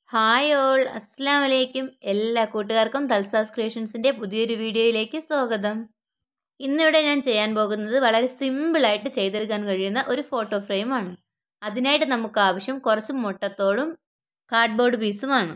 hi all അസ്സാം വലൈക്കും എല്ലാ കൂട്ടുകാർക്കും തൽസാസ് ക്രിയേഷൻസിൻ്റെ പുതിയൊരു വീഡിയോയിലേക്ക് സ്വാഗതം ഇന്നിവിടെ ഞാൻ ചെയ്യാൻ പോകുന്നത് വളരെ സിമ്പിളായിട്ട് ചെയ്തെടുക്കാൻ കഴിയുന്ന ഒരു ഫോട്ടോ ഫ്രെയിമാണ് അതിനായിട്ട് നമുക്ക് ആവശ്യം കുറച്ച് മുട്ടത്തോടും കാർഡ്ബോർഡ് പീസുമാണ്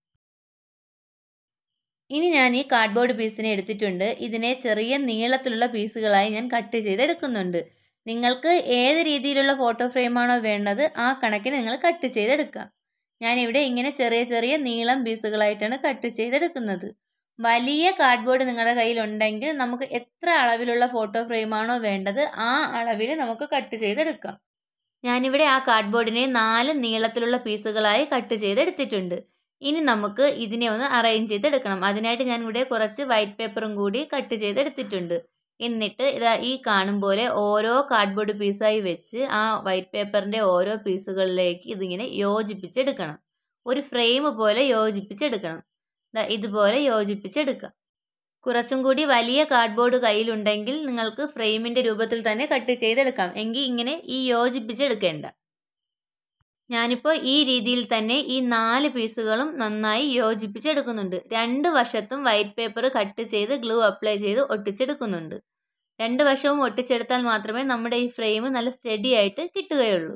ഇനി ഞാൻ ഈ കാർഡ്ബോർഡ് പീസിനെ എടുത്തിട്ടുണ്ട് ഇതിനെ ചെറിയ നീളത്തിലുള്ള പീസുകളായി ഞാൻ കട്ട് ചെയ്തെടുക്കുന്നുണ്ട് നിങ്ങൾക്ക് ഏത് രീതിയിലുള്ള ഫോട്ടോ ഫ്രെയിമാണോ വേണ്ടത് ആ കണക്കിന് നിങ്ങൾ കട്ട് ചെയ്തെടുക്കാം ഞാനിവിടെ ഇങ്ങനെ ചെറിയ ചെറിയ നീളം പീസുകളായിട്ടാണ് കട്ട് ചെയ്തെടുക്കുന്നത് വലിയ കാർഡ്ബോർഡ് നിങ്ങളുടെ കയ്യിലുണ്ടെങ്കിൽ നമുക്ക് എത്ര അളവിലുള്ള ഫോട്ടോ ഫ്രെയിമാണോ വേണ്ടത് ആ അളവിൽ നമുക്ക് കട്ട് ചെയ്തെടുക്കാം ഞാനിവിടെ ആ കാർഡ്ബോർഡിനെ നാല് നീളത്തിലുള്ള പീസുകളായി കട്ട് ചെയ്തെടുത്തിട്ടുണ്ട് ഇനി നമുക്ക് ഇതിനെ ഒന്ന് അറേഞ്ച് ചെയ്തെടുക്കണം അതിനായിട്ട് ഞാൻ ഇവിടെ കുറച്ച് വൈറ്റ് പേപ്പറും കൂടി കട്ട് ചെയ്തെടുത്തിട്ടുണ്ട് എന്നിട്ട് ഇതാ ഈ കാണും പോലെ ഓരോ കാർഡ്ബോർഡ് പീസായി വെച്ച് ആ വൈറ്റ് പേപ്പറിൻ്റെ ഓരോ പീസുകളിലേക്ക് ഇതിങ്ങനെ യോജിപ്പിച്ചെടുക്കണം ഒരു ഫ്രെയിം പോലെ യോജിപ്പിച്ചെടുക്കണം ദാ ഇതുപോലെ യോജിപ്പിച്ചെടുക്കാം കുറച്ചും കൂടി വലിയ കാർഡ്ബോർഡ് കയ്യിലുണ്ടെങ്കിൽ നിങ്ങൾക്ക് ഫ്രെയിമിൻ്റെ രൂപത്തിൽ തന്നെ കട്ട് ചെയ്തെടുക്കാം എങ്കിൽ ഇങ്ങനെ ഈ യോജിപ്പിച്ചെടുക്കേണ്ട ഞാനിപ്പോൾ ഈ രീതിയിൽ തന്നെ ഈ നാല് പീസുകളും നന്നായി യോജിപ്പിച്ചെടുക്കുന്നുണ്ട് രണ്ട് വശത്തും വൈറ്റ് പേപ്പർ കട്ട് ചെയ്ത് ഗ്ലൂ അപ്ലൈ ചെയ്ത് ഒട്ടിച്ചെടുക്കുന്നുണ്ട് രണ്ട് വശവും ഒട്ടിച്ചെടുത്താൽ മാത്രമേ നമ്മുടെ ഈ ഫ്രെയിം നല്ല സ്റ്റഡി ആയിട്ട് കിട്ടുകയുള്ളൂ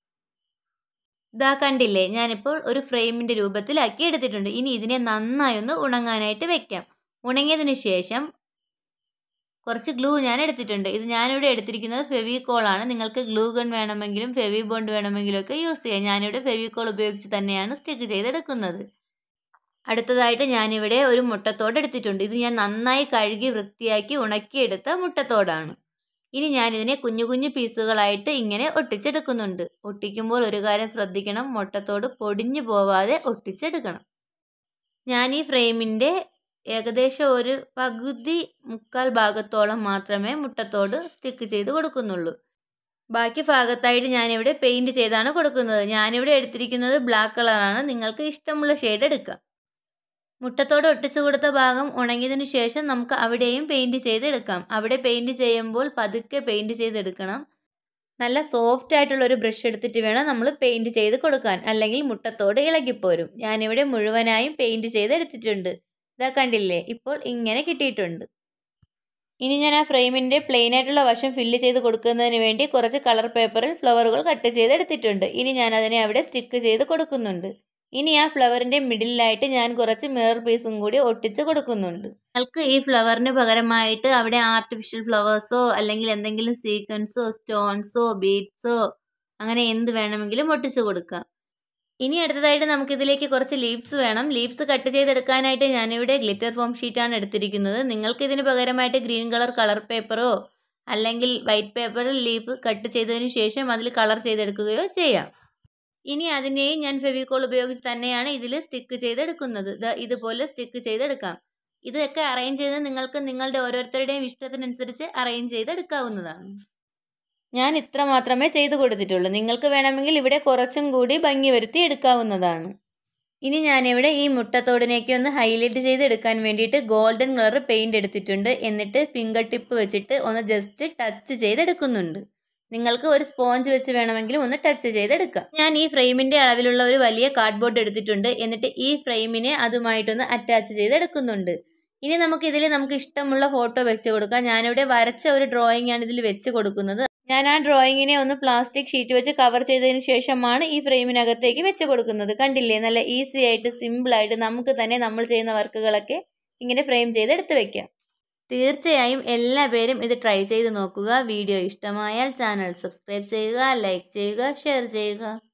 ഇതാ കണ്ടില്ലേ ഞാനിപ്പോൾ ഒരു ഫ്രെയിമിൻ്റെ രൂപത്തിലാക്കി എടുത്തിട്ടുണ്ട് ഇനി ഇതിനെ നന്നായി ഒന്ന് ഉണങ്ങാനായിട്ട് വെക്കാം ഉണങ്ങിയതിന് ശേഷം കുറച്ച് ഗ്ലൂ ഞാൻ എടുത്തിട്ടുണ്ട് ഇത് ഞാനിവിടെ എടുത്തിരിക്കുന്നത് ഫെവിക്കോളാണ് നിങ്ങൾക്ക് ഗ്ലൂ ഗൺ വേണമെങ്കിലും ഫെവി ബോണ്ട് വേണമെങ്കിലും ഒക്കെ യൂസ് ചെയ്യാം ഞാനിവിടെ ഫെവിക്കോൾ ഉപയോഗിച്ച് തന്നെയാണ് സ്റ്റിക്ക് ചെയ്തെടുക്കുന്നത് അടുത്തതായിട്ട് ഞാനിവിടെ ഒരു മുട്ടത്തോട് എടുത്തിട്ടുണ്ട് ഇത് ഞാൻ നന്നായി കഴുകി വൃത്തിയാക്കി ഉണക്കിയെടുത്ത മുട്ടത്തോടാണ് ഇനി ഞാനിതിനെ കുഞ്ഞു കുഞ്ഞു പീസുകളായിട്ട് ഇങ്ങനെ ഒട്ടിച്ചെടുക്കുന്നുണ്ട് ഒട്ടിക്കുമ്പോൾ ഒരു കാര്യം ശ്രദ്ധിക്കണം മുട്ടത്തോട് പൊടിഞ്ഞു പോവാതെ ഒട്ടിച്ചെടുക്കണം ഞാൻ ഈ ഫ്രെയിമിൻ്റെ ഏകദേശം ഒരു പകുതി മുക്കാൽ ഭാഗത്തോളം മാത്രമേ മുട്ടത്തോട് സ്റ്റിക്ക് ചെയ്ത് കൊടുക്കുന്നുള്ളൂ ബാക്കി ഭാഗത്തായിട്ട് ഞാനിവിടെ പെയിൻറ് ചെയ്താണ് കൊടുക്കുന്നത് ഞാനിവിടെ എടുത്തിരിക്കുന്നത് ബ്ലാക്ക് കളറാണ് നിങ്ങൾക്ക് ഇഷ്ടമുള്ള ഷെയ്ഡ് എടുക്കാം മുട്ടത്തോട് ഒട്ടിച്ചു കൊടുത്ത ഭാഗം ഉണങ്ങിയതിനു ശേഷം നമുക്ക് അവിടെയും പെയിൻറ് ചെയ്തെടുക്കാം അവിടെ പെയിൻറ് ചെയ്യുമ്പോൾ പതുക്കെ പെയിൻറ് ചെയ്തെടുക്കണം നല്ല സോഫ്റ്റ് ആയിട്ടുള്ള ഒരു ബ്രഷ് എടുത്തിട്ട് വേണം നമ്മൾ പെയിൻറ് ചെയ്ത് കൊടുക്കാൻ അല്ലെങ്കിൽ മുട്ടത്തോട് ഇളകിപ്പോരും ഞാനിവിടെ മുഴുവനായും പെയിൻറ് ചെയ്തെടുത്തിട്ടുണ്ട് ഇതാ കണ്ടില്ലേ ഇപ്പോൾ ഇങ്ങനെ കിട്ടിയിട്ടുണ്ട് ഇനി ഞാൻ ആ ഫ്രെയിമിൻ്റെ പ്ലെയിൻ ആയിട്ടുള്ള വശം ഫില്ല് ചെയ്ത് കൊടുക്കുന്നതിന് വേണ്ടി കുറച്ച് കളർ പേപ്പറിൽ ഫ്ലവറുകൾ കട്ട് ചെയ്തെടുത്തിട്ടുണ്ട് ഇനി ഞാൻ അതിനെ അവിടെ സ്റ്റിക്ക് ചെയ്ത് കൊടുക്കുന്നുണ്ട് ഇനി ആ ഫ്ലവറിൻ്റെ മിഡിലായിട്ട് ഞാൻ കുറച്ച് മിറർ പീസും കൂടി ഒട്ടിച്ച് കൊടുക്കുന്നുണ്ട് നിങ്ങൾക്ക് ഈ ഫ്ലവറിന് പകരമായിട്ട് അവിടെ ആർട്ടിഫിഷ്യൽ ഫ്ലവേഴ്സോ അല്ലെങ്കിൽ എന്തെങ്കിലും സീക്വൻസോ സ്റ്റോൺസോ ബീഡ്സോ അങ്ങനെ എന്ത് വേണമെങ്കിലും ഒട്ടിച്ച് കൊടുക്കാം ഇനി അടുത്തതായിട്ട് നമുക്കിതിലേക്ക് കുറച്ച് ലീവ്സ് വേണം ലീവ്സ് കട്ട് ചെയ്തെടുക്കാനായിട്ട് ഞാനിവിടെ ഗ്ലിറ്റർ ഫോം ഷീറ്റാണ് എടുത്തിരിക്കുന്നത് നിങ്ങൾക്ക് ഇതിന് പകരമായിട്ട് ഗ്രീൻ കളർ കളർ പേപ്പറോ അല്ലെങ്കിൽ വൈറ്റ് പേപ്പറിൽ ലീഫ് കട്ട് ചെയ്തതിന് ശേഷം അതിൽ കളർ ചെയ്തെടുക്കുകയോ ചെയ്യാം ഇനി അതിനെയും ഞാൻ ഫെവിക്കോൾ ഉപയോഗിച്ച് തന്നെയാണ് ഇതിൽ സ്റ്റിക്ക് ചെയ്തെടുക്കുന്നത് ഇതുപോലെ സ്റ്റിക്ക് ചെയ്തെടുക്കാം ഇതൊക്കെ അറേഞ്ച് ചെയ്ത് നിങ്ങൾക്ക് നിങ്ങളുടെ ഓരോരുത്തരുടെയും ഇഷ്ടത്തിനനുസരിച്ച് അറേഞ്ച് ചെയ്തെടുക്കാവുന്നതാണ് ഞാൻ ഇത്ര മാത്രമേ ചെയ്തു കൊടുത്തിട്ടുള്ളൂ നിങ്ങൾക്ക് വേണമെങ്കിൽ ഇവിടെ കുറച്ചും കൂടി ഭംഗി വരുത്തി എടുക്കാവുന്നതാണ് ഇനി ഞാനിവിടെ ഈ മുട്ടത്തോടിനേക്ക് ഒന്ന് ഹൈലൈറ്റ് ചെയ്ത് എടുക്കാൻ വേണ്ടിയിട്ട് ഗോൾഡൻ കളർ പെയിൻറ് എടുത്തിട്ടുണ്ട് എന്നിട്ട് ഫിംഗർ ടിപ്പ് വെച്ചിട്ട് ഒന്ന് ജസ്റ്റ് ടച്ച് ചെയ്തെടുക്കുന്നുണ്ട് നിങ്ങൾക്ക് ഒരു സ്പോഞ്ച് വെച്ച് വേണമെങ്കിലും ഒന്ന് ടച്ച് ചെയ്തെടുക്കാം ഞാൻ ഈ ഫ്രെയിമിൻ്റെ അളവിലുള്ള ഒരു വലിയ കാർഡ്ബോർഡ് എടുത്തിട്ടുണ്ട് എന്നിട്ട് ഈ ഫ്രെയിമിനെ അതുമായിട്ടൊന്ന് അറ്റാച്ച് ചെയ്തെടുക്കുന്നുണ്ട് ഇനി നമുക്ക് ഇതിൽ നമുക്ക് ഇഷ്ടമുള്ള ഫോട്ടോ വെച്ച് കൊടുക്കാം ഞാനിവിടെ വരച്ച ഒരു ഡ്രോയിങ് ആണ് ഇതിൽ വെച്ച് കൊടുക്കുന്നത് ഞാൻ ആ ഡ്രോയിങ്ങിനെ ഒന്ന് പ്ലാസ്റ്റിക് ഷീറ്റ് വെച്ച് കവർ ചെയ്തതിന് ശേഷമാണ് ഈ ഫ്രെയിമിനകത്തേക്ക് വെച്ച് കൊടുക്കുന്നത് കണ്ടില്ലേ നല്ല ഈസി ആയിട്ട് സിമ്പിളായിട്ട് നമുക്ക് തന്നെ നമ്മൾ ചെയ്യുന്ന വർക്കുകളൊക്കെ ഇങ്ങനെ ഫ്രെയിം ചെയ്ത് എടുത്ത് വെക്കാം തീർച്ചയായും എല്ലാ പേരും ഇത് ട്രൈ ചെയ്ത് നോക്കുക വീഡിയോ ഇഷ്ടമായാൽ ചാനൽ സബ്സ്ക്രൈബ് ചെയ്യുക ലൈക്ക് ചെയ്യുക ഷെയർ ചെയ്യുക